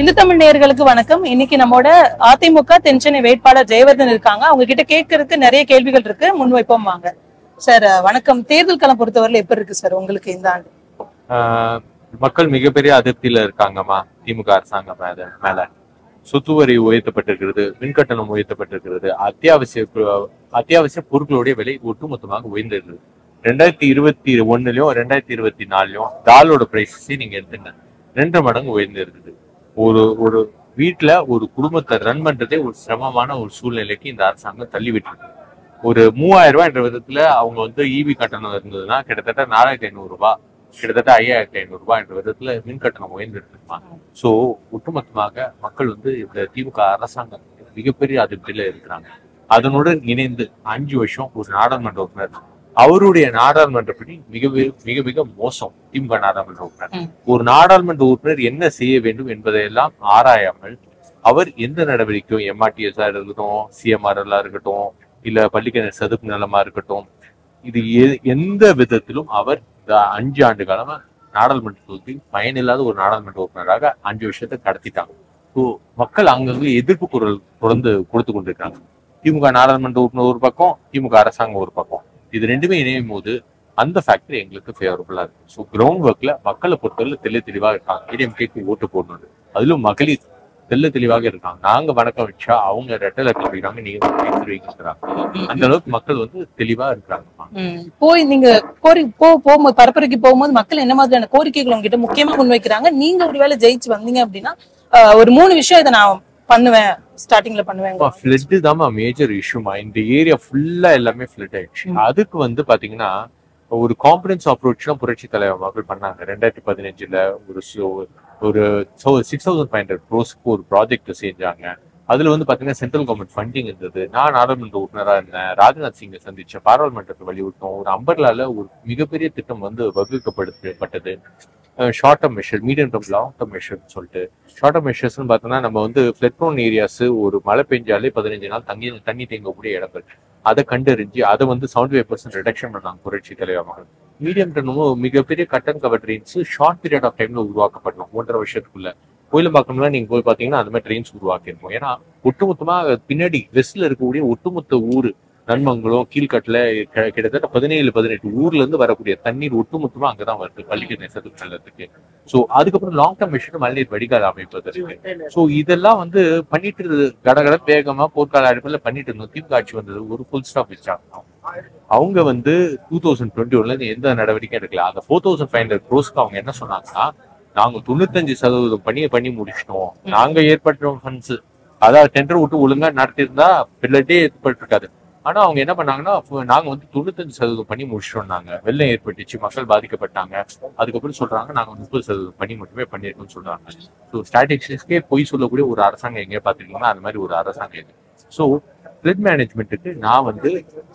இந்து தமிழ் நேயர்களுக்கு வணக்கம் இன்னைக்கு நம்மோட அதிமுக தென்சென்னை வேட்பாளர் ஜெயவர்தன் இருக்காங்க அவங்க கிட்ட கேட்கறதுக்கு நிறைய கேள்விகள் இருக்கு முன்வைப்போம் வாங்க சார் வணக்கம் தேர்தல் களம் பொறுத்தவரையில எப்படி இருக்கு சார் உங்களுக்கு இந்த ஆண்டு ஆஹ் மக்கள் மிகப்பெரிய அதிருப்தியில இருக்காங்கம்மா திமுக அரசாங்கம் மேல மேல சொத்து வரி உயர்த்தப்பட்டிருக்கிறது மின்கட்டணம் உயர்த்தப்பட்டிருக்கிறது அத்தியாவசிய பொ- அத்தியாவசிய பொருட்களுடைய விலை ஒட்டுமொத்தமாக உயர்ந்திருக்குது ரெண்டாயிரத்தி இருபத்தி ஒண்ணுலயும் ரெண்டாயிரத்தி இருபத்தி நாலுலயும் டாலோட பிரைஸஸே நீங்க எடுத்துங்க ரெண்டு மடங்கு உயர்ந்திருக்குது ஒரு ஒரு வீட்டுல ஒரு குடும்பத்தை ரன் பண்றதே ஒரு சிரமமான ஒரு சூழ்நிலைக்கு இந்த அரசாங்கம் தள்ளி விட்டுருக்கு ஒரு மூவாயிரம் ரூபாய் என்ற விதத்துல அவங்க வந்து ஈவி கட்டணம் இருந்ததுன்னா கிட்டத்தட்ட நாலாயிரத்தி ஐநூறு ரூபாய் கிட்டத்தட்ட ஐயாயிரத்தி ஐநூறு ரூபாய் என்ற விதத்துல மின் கட்டணம் உயர்ந்துருக்குமா சோ ஒட்டுமொத்தமாக மக்கள் வந்து இந்த திமுக அரசாங்கம் மிகப்பெரிய அதிருப்தியில இருக்கிறாங்க அதனுடன் இணைந்து அஞ்சு வருஷம் ஒரு நாடாளுமன்ற உறுப்பினர் அவருடைய நாடாளுமன்றப்படி மிக மிக- மிக மிக மோசம் திமுக நாடாளுமன்ற உறுப்பினர் ம். ஒரு நாடாளுமன்ற உறுப்பினர் என்ன செய்ய வேண்டும் என்பதையெல்லாம் ஆராயாமல் அவர் எந்த நடவடிக்கையும் எம்ஆர்டிஎஸ்ஆ இருக்கட்டும் சிஎம்ஆர்எல்லா இருக்கட்டும் இல்ல பள்ளிக்கணி சதுப்பு நிலமா இருக்கட்டும் இது எ- எந்த விதத்திலும் அவர் இந்த அஞ்சு ஆண்டு காலமா நாடாளுமன்ற தொகுதியில் பயனில்லாத ஒரு நாடாளுமன்ற உறுப்பினராக அஞ்சு வருஷத்தை கடத்திட்டாங்க ஸோ மக்கள் அங்கங்க எதிர்ப்பு குரல் தொடர்ந்து கொடுத்து கொண்டிருக்காங்க திமுக நாடாளுமன்ற உறுப்பினர் ஒரு பக்கம் திமுக அரசாங்கம் ஒரு பக்கம் இது ரெண்டுமே இணையும் போது அந்த ஃபேக்டர் எங்களுக்கு ஃபேவரபுளா இருக்கு ஸோ கிரவுண்ட் ஒர்க்ல மக்களை பொறுத்தவரை தெல்ல தெளிவாக இருக்காங்க ஏடிஎம்கேக்கு ஓட்டு போடணும் அதிலும் மகளிர் தெல்ல தெளிவாக இருக்காங்க நாங்க வணக்கம் வச்சா அவங்க ரெட்டலை கல்விக்கிறாங்க நீங்க தெரிவிக்கிறாங்க அந்த அளவுக்கு மக்கள் வந்து தெளிவா இருக்கிறாங்கம்மா ம். போய் நீங்க கோரி போ போகும்போது பரப்புரைக்கு போகும்போது மக்கள் என்ன மாதிரியான கோரிக்கைகள் உங்ககிட்ட முக்கியமா முன்வைக்கிறாங்க நீங்க ஒருவேளை ஜெயிச்சு வந்தீங்க அப்படின்னா ஆஹ், ஒரு மூணு விஷயம் இதை நான் பண்ணுவேன் ஸ்டார்டிங்ல பண்ணுவேன் ஃபிளட் தாம்மா மேஜர் இஷ்யூமா இந்த ஏரியா ஃபுல்லா எல்லாமே ஃபிளட் ஆயிடுச்சு ம். அதுக்கு வந்து பாத்தீங்கன்னா ஒரு கான்பிடன்ஸ் அப்ரோச் தான் புரட்சி தலைவர் மக்கள் பண்ணாங்க ரெண்டாயிரத்தி பதினஞ்சுல ஒரு சு- ஒரு சிக்ஸ் தௌசண்ட் ஃபைவ் ஹண்ட்ரட் க்ரோஸ்க்கு ஒரு ப்ராஜெக்ட் செஞ்சாங்க அதுல வந்து பாத்தீங்கன்னா சென்ட்ரல் கவர்மெண்ட் ஃபண்டிங் இருந்தது நான் நாடாளுமன்ற உறுப்பினரா இருந்தேன் ராஜ்நாத் சிங்கை சந்திச்ச பாராளுமன்றத்தை வலியுறுத்தோம் ஒரு அம்பர்லால ஒரு மிகப்பெரிய திட்டம் வந்து வகுக்கப்பட்டது short term measure medium term long term மெஷர்னு சொல்லிட்டு ஷார்ட் டர்ம் மெஷர்ஸ்னு பார்த்தோம்னா நம்ம வந்து ஃபிளட் ப்ரோன் ஏரியாஸ் ஒரு மழை பெஞ்சாலே பதினஞ்சு நாள் தங்கி தண்ணி தேங்கக்கூடிய இடங்கள் அதை கண்டறிஞ்சு அதை வந்து செவன்டி ஃபைவ் பர்சன்ட் ரிடக்ஷன் பண்ணாங்க புரட்சி தலைவர் மகள் மீடியம் டர்னும் மிகப்பெரிய கட்டன் கவர் ட்ரெயின்ஸ் ஷார்ட் பீரியட் ஆஃப் டைம்ல உருவாக்கப்படணும் ஒன்றரை வருஷத்துக்குள்ள கோயிலம்பாக்கம்லாம் நீங்க போய் பாத்தீங்கன்னா அந்த மாதிரி ட்ரெயின்ஸ் உருவாக்கிருக்கோம் ஏன்னா ஒட்டுமொத்தமா பின்னாடி வெஸ்ட்ல இருக்கக்கூடிய ஒட்டுமொத்த ஊர் நன்மங்கலம் கீழ்கட்டுல கி- கிட்டத்தட்ட பதினேழு பதினெட்டு ஊர்ல இருந்து வரக்கூடிய தண்ணீர் ஒட்டுமொத்தமா அங்கதான் வருது பள்ளிக்கு நெசத்துக்கு நல்லதுக்கு சோ அதுக்கப்புறம் லாங் டர்ம் மிஷன் மழைநீர் வடிகால் அமைப்பதற்கு சோ இதெல்லாம் வந்து பண்ணிட்டு இருந்தது கடகட வேகமா போர்க்கால அடிப்படையில பண்ணிட்டு இருந்தோம் திமுக ஆட்சி வந்தது ஒரு ஃபுல் ஸ்டாப் வச்சாங்க அவங்க வந்து டூ தௌசண்ட் டுவெண்ட்டி ஒன்ல இருந்து எந்த நடவடிக்கையும் எடுக்கல அந்த ஃபோர் தௌசண்ட் ஃபைவ் ஹண்ட்ரட் க்ரோஸ்க்கு அவங்க என்ன சொன்னாங்கன்னா நாங்க தொண்ணூத்தஞ்சு சதவீதம் பணியை பண்ணி முடிச்சிட்டோம் நாங்க ஏற்பட்ட ஃபண்ட்ஸ் அதாவது டெண்டர் விட்டு ஒழுங்கா நடத்திருந்தா பிள்ளட்டே ஏற்பட்டிருக்காது ஆனா அவங்க என்ன பண்ணாங்கன்னா அப்ப நாங்க வந்து தொண்ணூத்தஞ்சு சதவீதம் பண்ணி முடிச்சிட்டோம் நாங்க வெள்ளம் ஏற்பட்டுச்சு மக்கள் பாதிக்கப்பட்டாங்க அதுக்கப்புறம் சொல்றாங்க நாங்க முப்பது சதவீதம் பண்ணி மட்டுமே பண்ணியிருக்கோம்னு சொல்றாங்க ஸோ ஸ்டாட்டிஸ்டிக்ஸ்க்கே பொய் சொல்லக்கூடிய ஒரு அரசாங்கம் எங்கே பார்த்துருக்கீங்கன்னா அந்த மாதிரி ஒரு அரசாங்கம் இது ஸோ ஃபிளட் மேனேஜ்மெண்ட்டுக்கு நான் வந்து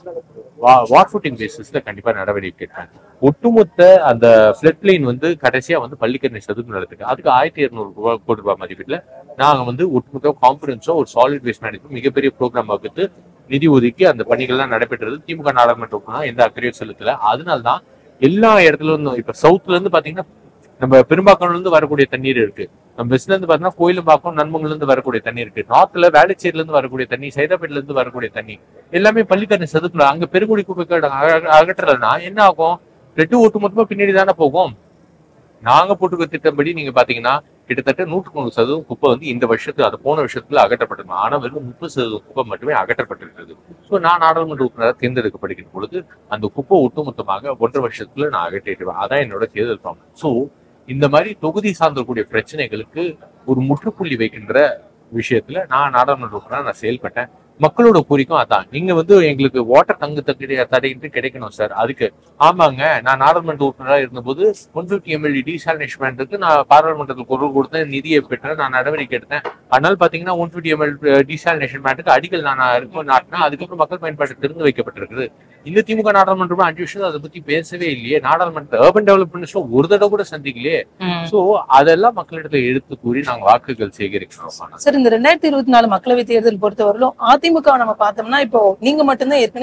வாட் ஃபுட்டிங் பேசிஸ்ல கண்டிப்பா நடவடிக்கை எடுப்பேன் ஒட்டுமொத்த அந்த ஃபிளட் லைன் வந்து கடைசியா வந்து பள்ளிக்கரணை சதுப்பு நிலத்துக்கு அதுக்கு ஆயிரத்தி இருநூறு ரூபாய் கோடி ரூபாய் மதிப்பீட்டுல நாங்க வந்து ஒட்டுமொத்த கான்ஃபிடன்ஸோ ஒரு சாலிட் வேஸ்ட் மேனேஜ்மெண்ட் மிகப்பெரிய ப்ரோக்ராம் வகுத்து நிதி ஒதுக்கி அந்த பணிகள்லாம் நடைபெற்றது திமுக நாடாளுமன்ற உறுப்பினர் எந்த அக்கறையும் செலுத்தல அதனால தான் எல்லா இடத்துல இருந்தும் இப்ப சவுத்ல இருந்து பாத்தீங்கன்னா நம்ம பெரும்பாக்கம்ல இருந்து வரக்கூடிய தண்ணீர் இருக்கு நம்ம வெஸ்ட்ல இருந்து பாத்தீங்கன்னா கோயிலும்பாக்கம் நன்மங்கள்ல இருந்து வரக்கூடிய தண்ணி இருக்கு நார்த்ல வேளச்சேரில இருந்து வரக்கூடிய தண்ணி சைதாப்பேட்ல இருந்து வரக்கூடிய தண்ணி எல்லாமே பள்ளிக்கரணை சதுப்புல அங்க பெருங்குடி குப்பைகள் அக- அகற்றலைன்னா என்ன ஆகும் ரெட்டு ஒட்டு மொத்தமா பின்னாடி தானே போகும் நாங்க போட்டுக்க திட்டப்படி நீங்க பாத்தீங்கன்னா கிட்டத்தட்ட நூற்றுக்கு நூறு சதவீதம் குப்பை வந்து இந்த வருஷத்துல அது போன வருஷத்துல அகற்றப்பட்டிருக்கும் ஆனா வெறும் முப்பது சதவீதம் குப்பை மட்டுமே அகற்றப்பட்டிருக்கிறது ஸோ நான் நாடாளுமன்ற உறுப்பினராக தேர்ந்தெடுக்கப்படுகிற பொழுது அந்த குப்பை ஒட்டுமொத்தமாக ஒன்றரை வருஷத்துல நான் அகற்றிடுவேன் அதான் என்னோட தேர்தல் ப்ராப்ளம் ஸோ இந்த மாதிரி தொகுதி சார்ந்தக்கூடிய பிரச்சனைகளுக்கு ஒரு முற்றுப்புள்ளி வைக்கின்ற விஷயத்துல நான் நாடாளுமன்ற உறுப்பினரா நான் செயல்பட்டேன் மக்களோட கோரிக்கும் அதான் நீங்க வந்து எங்களுக்கு வாட்டர் தங்கு தகுதி தடையின்றி கிடைக்கணும் சார் அதுக்கு ஆமாங்க நான் நாடாளுமன்ற உறுப்பினராக இருந்தபோது ஒன் பிப்டி எம்எல்டி டீசாலினேஷன்மெண்ட்டுக்கு நான் பாராளுமன்றத்தில் குரல் கொடுத்தேன் நிதியை பெற்றேன் நான் நடவடிக்கை எடுத்தேன் அதனால பாத்தீங்கன்னா ஒன் பிப்டி எம்எல் டீசாலினேஷன் மேட்டுக்கு அடிக்கல் நான் இருக்கும் நாட்டினா அதுக்கப்புறம் மக்கள் பயன்பாட்டு திறந்து வைக்கப்பட்டிருக்குது இந்த திமுக நாடாளுமன்றம் அஞ்சு வருஷம் அதை பத்தி பேசவே இல்லையே நாடாளுமன்ற அர்பன் டெவலப்மெண்ட் ஒரு தடவை கூட சந்திக்கலையே ம். சோ அதெல்லாம் மக்களிடத்துல எடுத்து கூறி நாங்க வாக்குகள் சேகரிக்கிறோம் சார் இந்த ரெண்டாயிரத்தி இருபத்தி நாலு மக்களவை தேர்தல் பொறுத்தவரையிலும் அதிமுக நம்ம பார்த்தோம்னா இப்போ நீங்க மட்டும்தான் ஏற்கனவே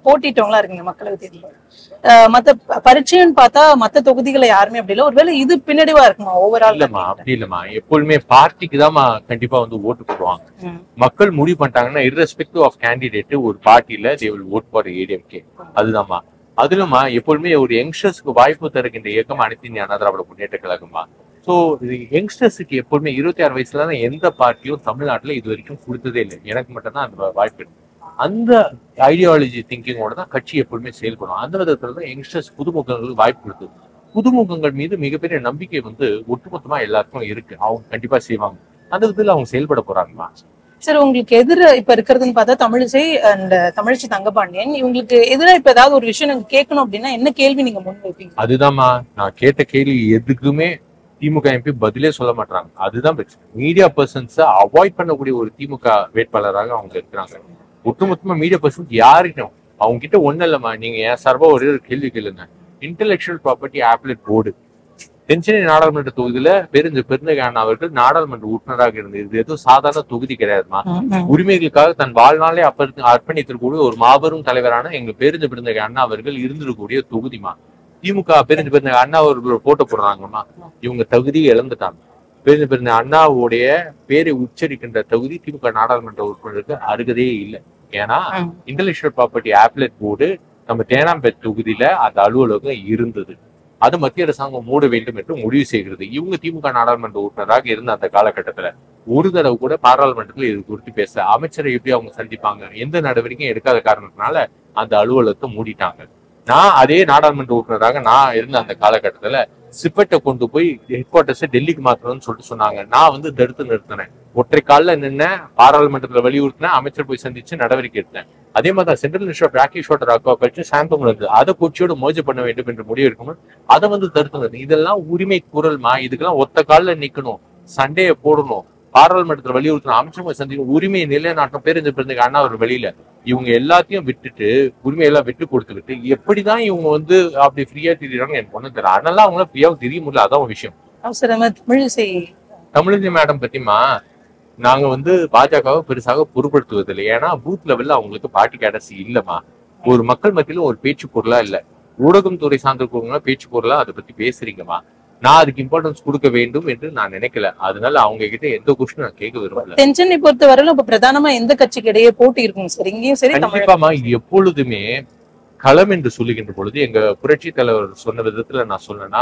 போட்டிட்டவங்களா இருக்குங்க மக்களவை தேர்தல் அஹ் மத்த ப- பரீட்சைன்னு பார்த்தா மத்த தொகுதிகளை யாருமே அப்படி இல்ல ஒருவேளை இது பின்னடைவா இருக்குமா ஓவரால் இல்லம்மா அப்படி இல்லம்மா எப்பொழுதுமே பார்ட்டிக்கு தான் கண்டிப்பா வந்து ஓட்டு போடுவாங்க மக்கள் முடிவு பண்ணிட்டாங்கன்னா irrespective ஆஃப் கேண்டிடேட் ஒரு பார்ட்டில they will vote for ADMK அதுதான்மா அதுலமா எப்பொழுதுமே ஒரு யங்ஸ்டர்ஸ்க்கு வாய்ப்பு தருகின்ற இயக்கம் அனைத்து இந்திய அண்ணா திராவிட முன்னேற்ற கழகமா ஸோ இது யங்ஸ்டர்ஸுக்கு எப்பொழுதுமே இருபத்தி ஆறு வயசுல தான் எந்த பார்ட்டியும் தமிழ்நாட்டுல இது வரைக்கும் கொடுத்ததே இல்லை எனக்கு மட்டும்தான் அந்த வாய்ப்பு இருக்கு அந்த ஐடியாலஜி திங்கிங்கோட தான் கட்சி எப்பொழுதுமே செயல்படும் அந்த விதத்துல தான் யங்ஸ்டர்ஸ் புதுமுகங்களுக்கு வாய்ப்பு கொடுத்து புதுமுகங்கள் மீது மிகப்பெரிய நம்பிக்கை வந்து ஒட்டுமொத்தமா எல்லாருக்கும் இருக்கு அவங்க கண்டிப்பா செய்வாங்க அந்த விதத்துல அவங்க செயல்பட போறாங்கம்மா சரி உங்களுக்கு எதிர இப்ப இருக்கிறதுன்னு பார்த்தா தமிழிசை அண்ட் தமிழிசை தங்கபாண்டியன் இவங்களுக்கு எதிரா இப்ப ஏதாவது ஒரு விஷயம் நீங்க கேட்கணும் அப்படின்னா என்ன கேள்வி நீங்க முன் வைப்பீங்க அதுதான்மா நான் கேட்ட கேள்வி எதுக்குமே திமுக எம்பி பதிலே சொல்ல மாட்டாங்க அதுதான் பிரச்சனை மீடியா பர்சன்ஸ அவாய்ட் பண்ணக்கூடிய ஒரு திமுக வேட்பாளராக அவங்க இருக்கிறாங்க ஒட்டுமொத்தமா மீடியா பர்சன்ஸ் யாருக்கும் அவங்க கிட்ட ஒண்ணு இல்லம்மா நீங்க என் சார்பா ஒரே ஒரு கேள்வி கேளுங்க இன்டெலெக்சுவல் ப்ராப்பர்ட்டி ஆப்லெட் போர்டு தென்சென்னை நாடாளுமன்ற தொகுதியில பெருஞ்ச பெருந்தகான அவர்கள் நாடாளுமன்ற உறுப்பினராக இருந்தது இது எதுவும் சாதாரண தொகுதி கிடையாதுமா உரிமைகளுக்காக தன் வாழ்நாளே அப்ப அர்ப்பணித்திருக்கக்கூடிய ஒரு மாபெரும் தலைவரான எங்க பேருந்து பிறந்த அண்ணா அவர்கள் இருந்திருக்கக்கூடிய தொகுதிமா திமுக பேருந்து பிறந்த அண்ணா அவர்கள் போட்டோ போடுறாங்கம்மா இவங்க தகுதியை இழந்துட்டாங்க பேருந்து பிறந்த அண்ணாவுடைய பேரை உச்சரிக்கின்ற தகுதி திமுக நாடாளுமன்ற உறுப்பினருக்கு அருகதே இல்லை ஏன்னா ம். இன்டெலெக்சுவல் ப்ராப்பர்ட்டி ஆப்லெட் போர்டு நம்ம தேனாம்பேட் தொகுதியில அந்த அலுவலகம் இருந்தது அது மத்திய அரசாங்கம் மூட வேண்டும் என்று முடிவு செய்கிறது இவங்க திமுக நாடாளுமன்ற உறுப்பினராக இருந்த அந்த காலகட்டத்துல ஒரு தடவை கூட பாராளுமன்றத்துல இது குறித்து பேச அமைச்சரை எப்படி அவங்க சந்திப்பாங்க எந்த நடவடிக்கையும் எடுக்காத காரணத்தினால அந்த அலுவலகத்தை மூடிட்டாங்க நான் அதே நாடாளுமன்ற உறுப்பினராக நான் இருந்த அந்த காலகட்டத்துல சிப்பெட்டை கொண்டு போய் ஹெட் குவார்டர்ஸ் டெல்லிக்கு மாத்தணும்னு சொல்லிட்டு சொன்னாங்க நான் வந்து தடுத்து நிறுத்தினேன் ஒற்றை காலில் நின்ன பாராளுமன்றத்துல வலியுறுத்தினேன் அமைச்சர் போய் சந்திச்சு நடவடிக்கை எடுத்தேன் அதே மாதிரி தான் சென்ட்ரல் மினிஸ்டர் ஆஃப் ராக்கேஷ் வாட்டர் அக்வா கல்ச்சர் சாந்தம் இருந்து அதை கொச்சியோட மோஜ் பண்ண வேண்டும் என்று முடிவு எடுக்கணும் அதை வந்து தடுத்து நிறுத்தணும். இதெல்லாம் உரிமை குரல்மா இதுக்கெல்லாம் ஒத்த காலில் நிக்கணும் சண்டையை போடணும் பாராளுமன்றத்துல வலியுறுத்தணும் அமைச்சர் போய் சந்திக்கணும் உரிமையை நிலைநாட்டம் பேருந்து பிறந்த அண்ணா ஒரு வெளியில இவங்க எல்லாத்தையும் விட்டுட்டு உரிமையெல்லாம் விட்டு கொடுத்துக்கிட்டு எப்படிதான் இவங்க வந்து அப்படி ஃப்ரீயா திரியிறாங்க எனக்கு ஒண்ணும் தெரியல அதனால அவங்களால ஃப்ரீயாவும் தெரிய முடியல அதான் ஒரு விஷயம் அவசரமா தமிழிசை தமிழிசை மேடம் பத்திமா நாங்க வந்து பாஜகவை பெருசாக பொருட்படுத்துவதில்லை ஏன்னா பூத் லெவல்ல அவங்களுக்கு பார்ட்டி கேடசி இல்லம்மா ஒரு மக்கள் மத்தியில ஒரு பேச்சு பொருளா இல்ல ஊடகம் துறை சார்ந்திருக்கவங்க பேச்சு பொருளா அதை பத்தி பேசுறீங்கம்மா நான் அதுக்கு இம்பார்ட்டன்ஸ் கொடுக்க வேண்டும் என்று நான் நினைக்கல அதனால அவங்க கிட்ட எந்த கொஸ்டின் நான் கேட்க விரும்பல தென்சென்னை பொறுத்த வரையிலும் இப்ப பிரதானமா எந்த கட்சிக்கு இடையே போட்டி இருக்குங்க சார் இங்கேயும் சரி தமிழ் கண்டிப்பாமா எப்பொழுதுமே களம் என்று சொல்லுகின்ற பொழுது எங்க புரட்சி தலைவர் சொன்ன விதத்துல நான் சொன்னேன்னா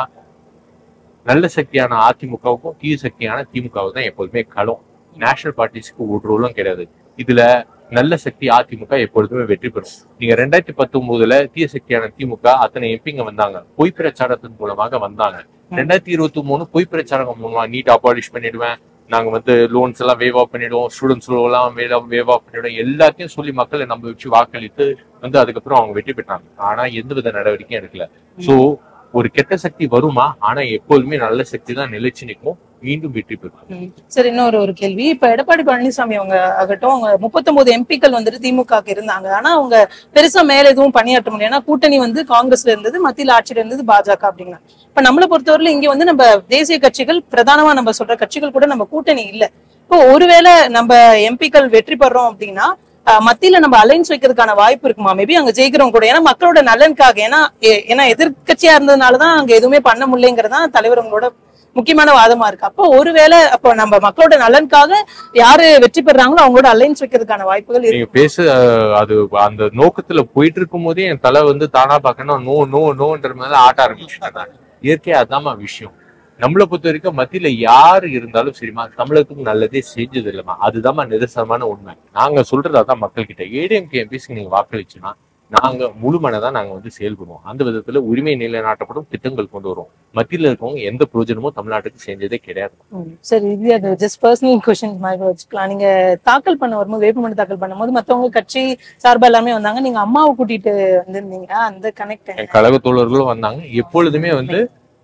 நல்ல சக்தியான அதிமுகவுக்கும் தீய சக்தியான திமுகவுக்கும் தான் எப்போதுமே களம் நேஷனல் பார்ட்டிஸ்க்கு ஒரு ரோலும் கிடையாது இதுல நல்ல சக்தி அதிமுக எப்பொழுதுமே வெற்றி பெறும் நீங்க ரெண்டாயிரத்தி பத்தொன்பதுல தீய சக்தியான திமுக அத்தனை எம்பிங்க வந்தாங்க பொய் பிரச்சாரத்தின் மூலமாக வந்தாங்க ரெண்டாயிரத்தி இருபத்தி மூணு பொய் பிரச்சாரம் மூலமா நீட் அபாலிஷ் பண்ணிடுவேன் நாங்க வந்து லோன்ஸ் எல்லாம் வேவ் ஆஃப் பண்ணிடுவோம் ஸ்டூடெண்ட்ஸ் எல்லாம் வேவ் ஆஃப் பண்ணிடுவோம் எல்லாத்தையும் சொல்லி மக்களை நம்ப வச்சு வாக்களித்து வந்து அதுக்கப்புறம் அவங்க வெற்றி பெற்றாங்க ஆனா எந்த வித நடவடிக்கையும் எடுக்கல சோ ஒரு கெட்ட சக்தி வருமா ஆனா எப்போதுமே நல்ல சக்தி தான் நிலைச்சு நிற்கும் மீண்டும் வெற்றி பெறும் ம். சரி இன்னொரு ஒரு கேள்வி இப்ப எடப்பாடி பழனிசாமி அவங்க ஆகட்டும் அவங்க முப்பத்தொன்பது எம்பிக்கள் வந்துட்டு திமுக க்கு இருந்தாங்க ஆனா அவங்க பெருசா மேல எதுவும் பணியாற்ற முடியும் ஏன்னா கூட்டணி வந்து காங்கிரஸ்ல இருந்தது மத்தியில ஆட்சியில இருந்தது பாஜக அப்படிங்க இப்ப நம்மளை பொறுத்தவரையில இங்க வந்து நம்ம தேசிய கட்சிகள் பிரதானமா நம்ம சொல்ற கட்சிகள் கூட நம்ம கூட்டணி இல்ல இப்போ ஒருவேளை நம்ம எம்பிக்கள் வெற்றி பெறோம் அப்படின்னா அஹ், மத்தியில நம்ம அலைன்ஸ் வைக்கிறதுக்கான வாய்ப்பு இருக்குமா மேபி அங்க ஜெயிக்கிறோம் கூட ஏன்னா மக்களோட நலனுக்காக ஏன்னா ஏ- ஏன்னா எதிர்க்கட்சியா இருந்ததுனாலதான் அங்க எதுவுமே பண்ண முடியலங்கிறதா தலைவர் அவங்களோட முக்கியமான வாதமா இருக்கு அப்போ ஒருவேளை அப்போ நம்ம மக்களோட நலனுக்காக யாரு வெற்றி பெறாங்களோ அவங்களோட அலைன்ஸ் வைக்கிறதுக்கான வாய்ப்புகள் இருக்கு நீங்க பேச அஹ், அது அந்த நோக்கத்துல போயிட்டு இருக்கும் போதே என் தலை வந்து தானா பார்க்கணும் நோ நோ நோன்ற மாதிரி ஆட்ட ஆரம்பிச்சுட்டேன் நான். இயற்கையா அதாம்மா விஷயம் நம்மளை பொறுத்த வரைக்கும் மத்தியில யாரு இருந்தாலும் சரிம்மா தமிழகத்துக்கு நல்லதே செஞ்சது இல்லைம்மா அதுதாம்மா நிதர்சனமான உண்மை நாங்க சொல்றது அதான் மக்கள் கிட்ட ஏடிஎம்கே எம்பிஸ்க்கு நீங்க வாக்களிச்சுன்னா நாங்க முழு மனதான் நாங்க வந்து செயல்படுவோம் அந்த விதத்துல உரிமை நிலைநாட்டப்படும் திட்டங்கள் கொண்டு வருவோம் மத்தியில இருக்கவங்க எந்த பிரயோஜனமும் தமிழ்நாட்டுக்கு செஞ்சதே கிடையாது ம், சரி இது அது ஜஸ்ட் பர்சனல் கொஸ்டின் மாதிரி வச்சுக்கலாம் நீங்க தாக்கல் பண்ண வரும்போது வேட்புமனு தாக்கல் பண்ணும்போது மத்தவங்க கட்சி சார்பா எல்லாமே வந்தாங்க நீங்க அம்மாவை கூட்டிட்டு வந்திருந்தீங்க அந்த கனெக்ட் என் கழக தோழர்களும் வந்தாங்க எப்பொழுதுமே வந்து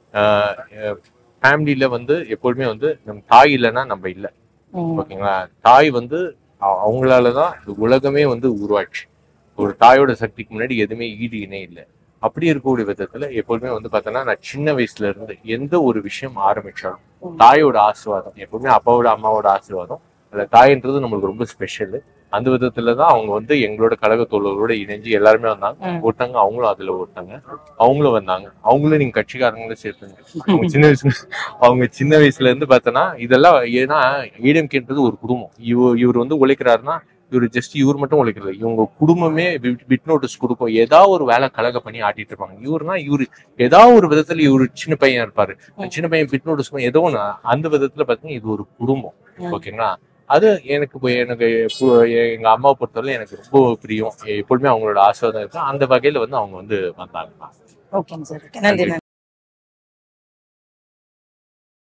ஃபேமிலியில வந்து எப்பொழுதுமே வந்து நம்ம தாய் இல்லைன்னா நம்ம இல்லை ஓகேங்களா தாய் வந்து அ- அவங்களாலதான் இந்த உலகமே வந்து உருவாச்சு ஒரு தாயோட சக்திக்கு முன்னாடி எதுவுமே ஈடு இணை இல்லை அப்படி இருக்கக்கூடிய விதத்துல எப்பொழுதுமே வந்து பார்த்தோன்னா நான் சின்ன வயசுல இருந்து எந்த ஒரு விஷயம் ஆரம்பிச்சாலும் ம். தாயோட ஆசீர்வாதம் எப்பவுமே அப்பாவோட அம்மாவோட ஆசீர்வாதம் அந்த தாயின்றது நம்மளுக்கு ரொம்ப ஸ்பெஷல் அந்த விதத்துல தான் அவங்க வந்து எங்களோட கழக தோழர்களோட இணைஞ்சு எல்லாருமே வந்தாங்க ம். ஒருத்தங்க அவங்களும் அதுல ஒருத்தங்க அவங்களும் வந்தாங்க அவங்களும் நீங்க கட்சிக்காரங்களும் சேர்த்துங்க அவங்க சின்ன வயசுல அவங்க சின்ன வயசுல இருந்து பார்த்தோன்னா இதெல்லாம் ஏன்னா ஏடிஎம்கேன்றது ஒரு குடும்பம் இவர் இவர் வந்து உழைக்கிறாருன்னா இவர் ஜஸ்ட் இவர் மட்டும் உழைக்கிறது இவங்க குடும்பமே பிட் நோட்டீஸ் கொடுக்கும் ஏதாவது ஒரு வேலை கலக பண்ணி ஆட்டிட்டு இருப்பாங்க இவருனா இவரு ஏதாவது ஒரு விதத்துல இவரு சின்ன பையன் இருப்பாரு சின்ன பையன் பிட் நோட்டீஸ் ஏதோ ஒண்ணு அந்த விதத்துல பாத்தீங்கன்னா இது ஒரு குடும்பம் ம். ஓகேங்களா அது எனக்கு இப்போ எனக்கு இப்போ எங்க அம்மாவை பொறுத்தவரை எனக்கு ரொம்ப பிரியம் எப்பொழுதுமே அவங்களோட ஆசீர்வாதம் இருக்கு அந்த வகையில வந்து அவங்க வந்து வந்தாங்க ஓகேங்க சார் நன்றி நன்றி